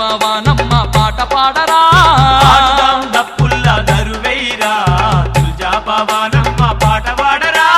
తుల్జాబావానమ్మ పాట పాడరా ఆడుదాం డప్పుల్లా దరువైరా తుల్జా పవనమ్మ పాట పాడరా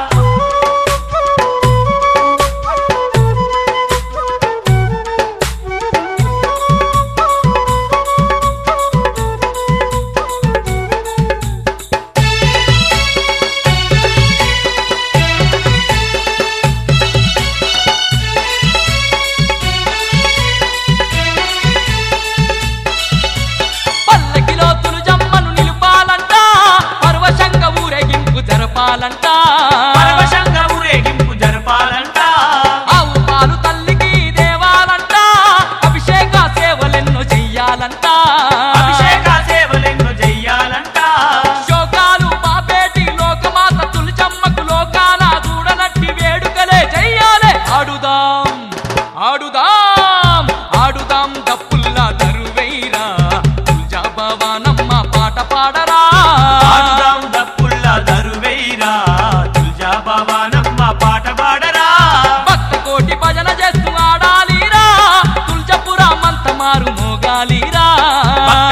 పల్లకిలో తులుజమ్మను నిలుపాలంట పర్వశంగ ఊరేగింపు జరపాలంట పరవశంగా ఊరేగింపు జరపాలంట ఆవు పాలు తల్లికి దేవాలంట అభిషేక సేవలెన్నో చెయ్యాలంట అభిషేక సేవలెన్నో చెయ్యాలంట శోకాలు మాపేటి లోకమాత తులిచమ్మకు లోకాన చూడనట్టి వేడుకలే చెయ్యాలే ఆడుదాం ఆడుదాం ఆడుదాం డప్పుల్లా దరువైరా తుల్జాబావానమ్మ పాట పాడరా ఆడుదాం డప్పుల్లా దరువైరా తుల్జా పవనమ్మ పాట పాడరా భక్త కోటి భజన చేస్తూ ఆడాలిరా తుల్జపురం అంత మారు మోగాలిరా భక్త